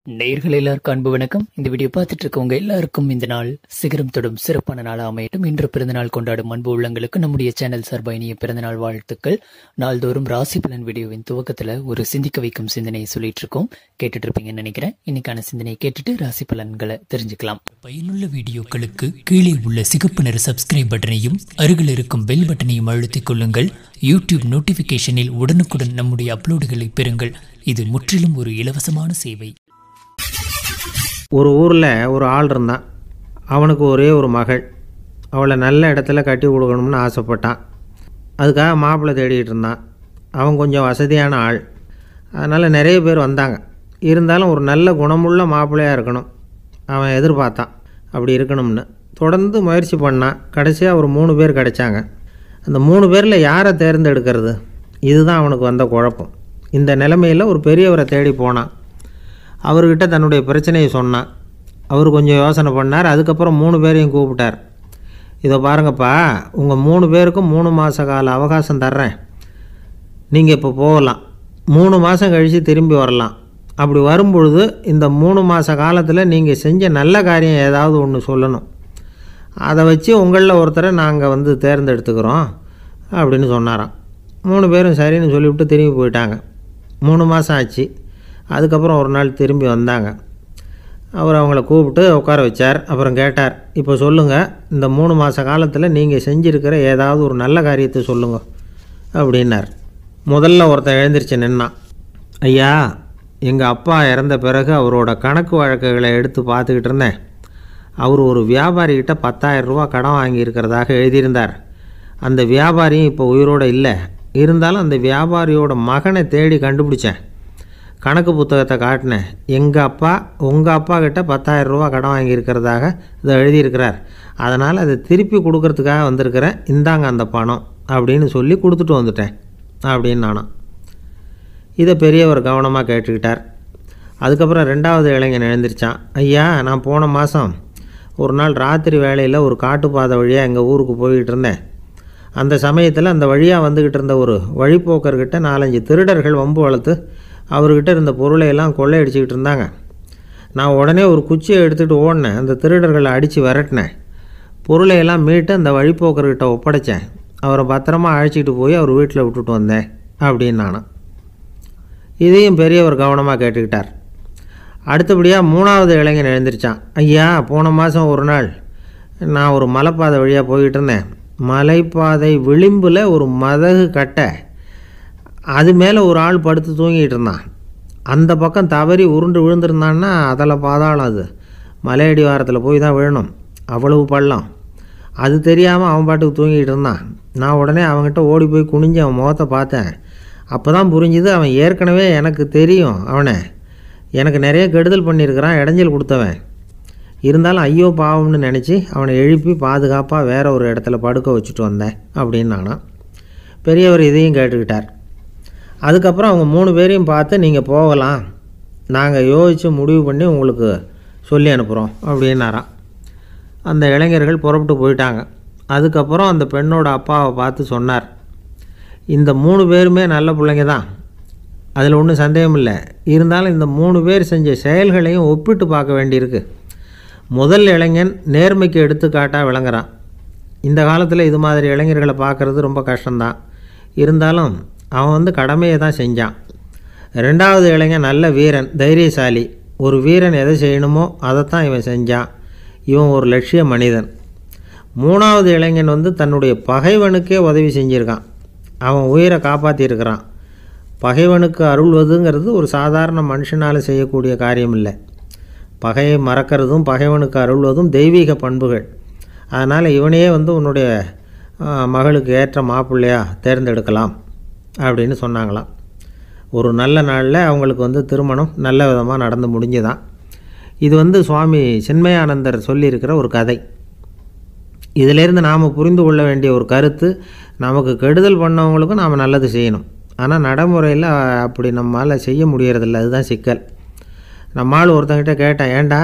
நேயர்கள் எல்லாருக்கும் அன்பு வணக்கம் இந்த வீடியோ பார்த்துட்டு இருக்கவங்க எல்லாருக்கும் இந்த நாள் சிகரம் தொடும் சிறப்பான நாள் அமையட்டும் இன்று பிறந்தநாள் கொண்டாடும் அன்பு உள்ளங்களுக்கு நம்முடைய சேனல் சார்பாக இனிய பிறந்தநாள் வாழ்த்துக்கள் நாள்தோறும் ராசி பலன் வீடியோவின் துவக்கத்துல ஒரு சிந்திக்க வைக்கும் சிந்தனையை சொல்லிட்டு இருக்கோம் கேட்டுட்டு இருப்பீங்கன்னு நினைக்கிறேன் இன்னைக்கான சிந்தனையை கேட்டுட்டு ராசி பலன்களை தெரிஞ்சுக்கலாம் பயனுள்ள வீடியோக்களுக்கு கீழே உள்ள சிகப்பு நிற சப்ஸ்கிரைப் பட்டனையும் அருகில் இருக்கும் பெல் பட்டனையும் அழுத்திக் கொள்ளுங்கள் யூடியூப் நோட்டிபிகேஷனில் உடனுக்குடன் நம்முடைய அப்லோடுகளை பெறுங்கள் இது முற்றிலும் ஒரு இலவசமான சேவை ஒரு ஊரில் ஒரு ஆள் இருந்தான் அவனுக்கு ஒரே ஒரு மகள் அவளை நல்ல இடத்துல கட்டி கொடுக்கணும்னு ஆசைப்பட்டான் அதுக்காக மாப்பிள்ளை தேடிட்டு இருந்தான் அவன் கொஞ்சம் வசதியான ஆள் அதனால் நிறைய பேர் வந்தாங்க இருந்தாலும் ஒரு நல்ல குணமுள்ள மாப்பிள்ளையாக இருக்கணும் அவன் எதிர்பார்த்தான் அப்படி இருக்கணும்னு தொடர்ந்து முயற்சி பண்ணான் கடைசியாக ஒரு மூணு பேர் கிடைச்சாங்க அந்த மூணு பேரில் யாரை தேர்ந்தெடுக்கிறது இதுதான் அவனுக்கு வந்த குழப்பம் இந்த நிலைமையில் ஒரு பெரியவரை தேடி போனான் அவர்கிட்ட தன்னுடைய பிரச்சனையை சொன்னான் அவர் கொஞ்சம் யோசனை பண்ணார் அதுக்கப்புறம் மூணு பேரையும் கூப்பிட்டார் இதை பாருங்கப்பா உங்கள் மூணு பேருக்கும் மூணு மாத கால அவகாசம் தர்றேன் நீங்கள் இப்போ போகலாம் மூணு மாதம் கழித்து திரும்பி வரலாம் அப்படி வரும்பொழுது இந்த மூணு மாத காலத்தில் நீங்கள் செஞ்ச நல்ல காரியம் ஏதாவது ஒன்று சொல்லணும் அதை வச்சு உங்களில் ஒருத்தரை நாங்கள் வந்து தேர்ந்தெடுத்துக்கிறோம் அப்படின்னு சொன்னாராம் மூணு பேரும் சரின்னு சொல்லிவிட்டு திரும்பி போயிட்டாங்க மூணு மாதம் ஆச்சு அதுக்கப்புறம் ஒரு நாள் திரும்பி வந்தாங்க அவர் அவங்கள கூப்பிட்டு உட்கார வச்சார் அப்புறம் கேட்டார் இப்போ சொல்லுங்கள் இந்த மூணு மாத காலத்தில் நீங்கள் செஞ்சுருக்கிற ஏதாவது ஒரு நல்ல காரியத்தை சொல்லுங்க அப்படின்னார் முதல்ல ஒருத்தன் எழுந்திரிச்சு நின்னான் ஐயா எங்கள் அப்பா இறந்த பிறகு அவரோட கணக்கு வழக்குகளை எடுத்து பார்த்துக்கிட்டு இருந்தேன் அவர் ஒரு வியாபாரிகிட்ட பத்தாயிரம் ரூபா கடன் வாங்கியிருக்கிறதாக எழுதியிருந்தார் அந்த வியாபாரியும் இப்போ உயிரோடு இல்லை இருந்தாலும் அந்த வியாபாரியோட மகனை தேடி கண்டுபிடிச்சேன் கணக்கு புத்தகத்தை காட்டினேன் எங்கள் அப்பா உங்கள் அப்பா கிட்ட பத்தாயிரம் ரூபா கடன் வாங்கியிருக்கிறதாக இதை எழுதியிருக்கிறார் அதனால் அதை திருப்பி கொடுக்கறதுக்காக வந்திருக்கிறேன் இந்தாங்க அந்த பணம் அப்படின்னு சொல்லி கொடுத்துட்டு வந்துட்டேன் அப்படின்னு நானும் இதை பெரியவர் கவனமாக கேட்டுக்கிட்டார் அதுக்கப்புறம் ரெண்டாவது இளைஞன் எழுந்திரிச்சான் ஐயா நான் போன மாதம் ஒரு நாள் ராத்திரி வேளையில் ஒரு காட்டுப்பாதை வழியாக எங்கள் ஊருக்கு போய்கிட்டு இருந்தேன் அந்த சமயத்தில் அந்த வழியாக வந்துக்கிட்டு இருந்த ஒரு வழிப்போக்கர்கிட்ட நாலஞ்சு திருடர்கள் வம்பு வளர்த்து அவர்கிட்ட இருந்த பொருளை எல்லாம் கொள்ளையடிச்சிக்கிட்டு இருந்தாங்க நான் உடனே ஒரு குச்சியை எடுத்துகிட்டு ஓடினேன் அந்த திருடர்களை அடித்து விரட்டினேன் பொருளை எல்லாம் மீட்டு அந்த வழிப்போக்கர்கிட்ட ஒப்படைச்சேன் அவரை பத்திரமா அழைச்சிக்கிட்டு போய் அவர் வீட்டில் விட்டுட்டு வந்தேன் அப்படின்னு நானும் இதையும் பெரியவர் கவனமாக கேட்டுக்கிட்டார் அடுத்தபடியாக மூணாவது இளைஞன் எழுந்திரிச்சான் ஐயா போன மாதம் ஒரு நாள் நான் ஒரு மலைப்பாதை வழியாக போய்கிட்டு இருந்தேன் மலைப்பாதை விளிம்பில் ஒரு மதகு கட்டை அது மேலே ஒரு ஆள் படுத்து தூங்கிட்டு இருந்தான் அந்த பக்கம் தவறி உருண்டு விழுந்திருந்தான்னா அதில் பாதாளம் அது மலையடி வாரத்தில் போய் தான் விழணும் அவ்வளவு பள்ளம் அது தெரியாமல் அவன் பாட்டுக்கு தூங்கிட்டு இருந்தான் நான் உடனே அவன்கிட்ட ஓடி போய் குனிஞ்சு அவன் முகத்தை பார்த்தேன் அப்போ தான் புரிஞ்சுது அவன் ஏற்கனவே எனக்கு தெரியும் அவனை எனக்கு நிறைய கெடுதல் பண்ணியிருக்கிறான் இடைஞ்சல் கொடுத்தவன் இருந்தாலும் ஐயோ பாவம்னு நினச்சி அவனை எழுப்பி பாதுகாப்பாக வேற ஒரு இடத்துல படுக்க வச்சுட்டு வந்தேன் அப்படின்னு நானும் பெரியவர் இதையும் கேட்டுக்கிட்டார் அதுக்கப்புறம் அவங்க மூணு பேரையும் பார்த்து நீங்கள் போகலாம் நாங்கள் யோசித்து முடிவு பண்ணி உங்களுக்கு சொல்லி அனுப்புகிறோம் அப்படின்னாராம் அந்த இளைஞர்கள் புறப்பட்டு போயிட்டாங்க அதுக்கப்புறம் அந்த பெண்ணோட அப்பாவை பார்த்து சொன்னார் இந்த மூணு பேருமே நல்ல பிள்ளைங்க தான் அதில் ஒன்றும் சந்தேகம் இல்லை இருந்தாலும் இந்த மூணு பேர் செஞ்ச செயல்களையும் ஒப்பிட்டு பார்க்க வேண்டியிருக்கு முதல் இளைஞன் நேர்மைக்கு எடுத்துக்காட்டாக விளங்குறான் இந்த காலத்தில் இது மாதிரி இளைஞர்களை பார்க்குறது ரொம்ப கஷ்டம்தான் இருந்தாலும் அவன் வந்து கடமையை தான் செஞ்சான் ரெண்டாவது இளைஞன் நல்ல வீரன் தைரியசாலி ஒரு வீரன் எதை செய்யணுமோ அதைத்தான் இவன் செஞ்சான் இவன் ஒரு லட்சிய மனிதன் மூணாவது இளைஞன் வந்து தன்னுடைய பகைவனுக்கே உதவி செஞ்சுருக்கான் அவன் உயிரை காப்பாற்றியிருக்கிறான் பகைவனுக்கு அருள்வதுங்கிறது ஒரு சாதாரண மனுஷனால் செய்யக்கூடிய காரியம் இல்லை பகையை மறக்கிறதும் பகைவனுக்கு அருள்வதும் தெய்வீக பண்புகள் அதனால் இவனையே வந்து உன்னுடைய மகளுக்கு ஏற்ற மாப்பிள்ளையாக தேர்ந்தெடுக்கலாம் அப்படின்னு சொன்னாங்களாம் ஒரு நல்ல நாளில் அவங்களுக்கு வந்து திருமணம் நல்ல விதமாக நடந்து முடிஞ்சுதான் இது வந்து சுவாமி சின்மயானந்தர் சொல்லியிருக்கிற ஒரு கதை இதிலேருந்து நாம் புரிந்து கொள்ள வேண்டிய ஒரு கருத்து நமக்கு கெடுதல் பண்ணவங்களுக்கும் நாம் நல்லது செய்யணும் ஆனால் நடைமுறையில் அப்படி நம்மளால் செய்ய முடியறதில்ல அதுதான் சிக்கல் நம்மால் ஒருத்தங்கிட்ட கேட்டேன் ஏண்டா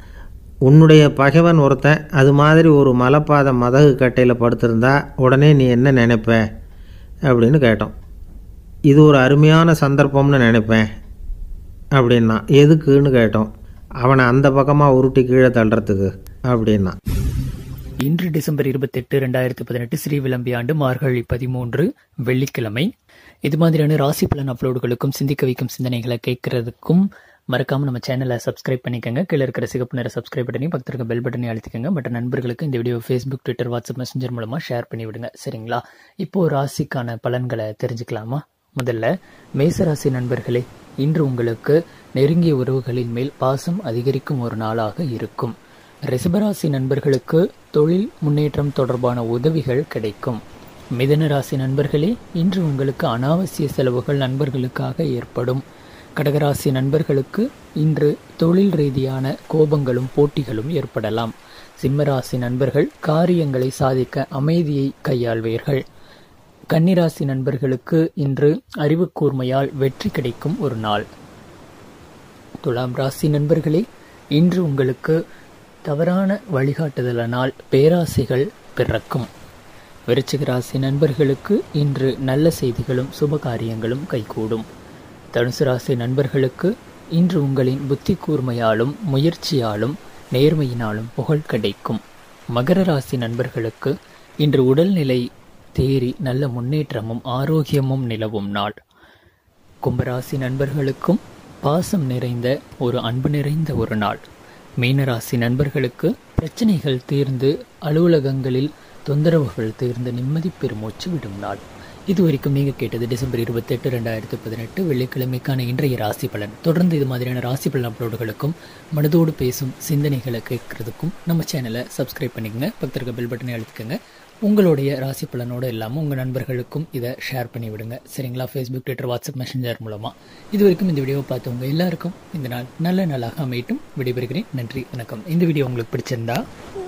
உன்னுடைய பகைவன் ஒருத்தன் அது மாதிரி ஒரு மலைப்பாதை மதகு கட்டையில் படுத்திருந்தா உடனே நீ என்ன நினைப்ப அப்படின்னு கேட்டோம் இது ஒரு அருமையான சந்தர்ப்பம்னு நினைப்பேன் அப்படின்னா எதுக்குன்னு கேட்டோம் அவனை அந்த பக்கமாக உருட்டி கீழே தள்ளுறதுக்கு அப்படின்னா இன்று டிசம்பர் இருபத்தெட்டு ரெண்டாயிரத்தி பதினெட்டு ஸ்ரீ விளம்பி ஆண்டு மார்கழி பதிமூன்று வெள்ளிக்கிழமை இது மாதிரியான ராசி பலன் அப்லோடுகளுக்கும் சிந்திக்க வைக்கும் சிந்தனைகளை கேட்கறதுக்கும் மறக்காம நம்ம சேனலை சப்ஸ்கிரைப் பண்ணிக்கோங்க கீழே இருக்கிற சிகப்பு நிற சப்ஸ்கிரைப் பட்டனையும் பக்கத்தில் இருக்க பெல் பட்டனையும் அழுத்திக்கோங்க மற்ற நண்பர்களுக்கு இந்த video Facebook Twitter WhatsApp Messenger மூலமா ஷேர் பண்ணி விடுங்க சரிங்களா இப்போ ராசிக்கான பலன்களை தெரிஞ்சுக்கலாமா முதல்ல மேசராசி நண்பர்களே இன்று உங்களுக்கு நெருங்கிய உறவுகளின் மேல் பாசம் அதிகரிக்கும் ஒரு நாளாக இருக்கும் ரிஷபராசி நண்பர்களுக்கு தொழில் முன்னேற்றம் தொடர்பான உதவிகள் கிடைக்கும் மிதன ராசி நண்பர்களே இன்று உங்களுக்கு அனாவசிய செலவுகள் நண்பர்களுக்காக ஏற்படும் கடகராசி நண்பர்களுக்கு இன்று தொழில் ரீதியான கோபங்களும் போட்டிகளும் ஏற்படலாம் சிம்மராசி நண்பர்கள் காரியங்களை சாதிக்க அமைதியை கையாள்வீர்கள் கன்னிராசி நண்பர்களுக்கு இன்று அறிவு கூர்மையால் வெற்றி கிடைக்கும் ஒரு நாள் துலாம் ராசி நண்பர்களே இன்று உங்களுக்கு தவறான வழிகாட்டுதலினால் பேராசைகள் பிறக்கும் விருச்சிக ராசி நண்பர்களுக்கு இன்று நல்ல செய்திகளும் சுப காரியங்களும் கைகூடும் தனுசு ராசி நண்பர்களுக்கு இன்று உங்களின் புத்தி கூர்மையாலும் முயற்சியாலும் நேர்மையினாலும் புகழ் கிடைக்கும் மகர ராசி நண்பர்களுக்கு இன்று உடல்நிலை தேறி நல்ல முன்னேற்றமும் ஆரோக்கியமும் நிலவும் நாள் கும்பராசி நண்பர்களுக்கும் பாசம் நிறைந்த ஒரு அன்பு நிறைந்த ஒரு நாள் மீனராசி நண்பர்களுக்கு பிரச்சனைகள் தீர்ந்து அலுவலகங்களில் தொந்தரவுகள் தீர்ந்து நிம்மதி பெருமூச்சு விடும் நாள் இதுவரைக்கும் நீங்கள் கேட்டது டிசம்பர் இருபத்தெட்டு ரெண்டாயிரத்து பதினெட்டு வெள்ளிக்கிழமைக்கான இன்றைய ராசி பலன் தொடர்ந்து இது மாதிரியான ராசி பலன் அப்லோடுகளுக்கும் மனதோடு பேசும் சிந்தனைகளை கேட்கறதுக்கும் நம்ம சேனலை சப்ஸ்கிரைப் பண்ணிக்கோங்க பக்கத்திற்கு பெல் பட்டனை அழுத்திக்கோங்க உங்களுடைய ராசி பலனோடு இல்லாமல் உங்கள் நண்பர்களுக்கும் இதை ஷேர் பண்ணி விடுங்க சரிங்களா ஃபேஸ்புக் ட்விட்டர் வாட்ஸ்அப் மெசஞ்சர் மூலமாக இது வரைக்கும் இந்த வீடியோவை பார்த்தவங்க எல்லாருக்கும் இந்த நாள் நல்ல நாளாக அமையட்டும் விடைபெறுகிறேன் நன்றி வணக்கம் இந்த வீடியோ உங்களுக்கு பிடிச்சிருந்தா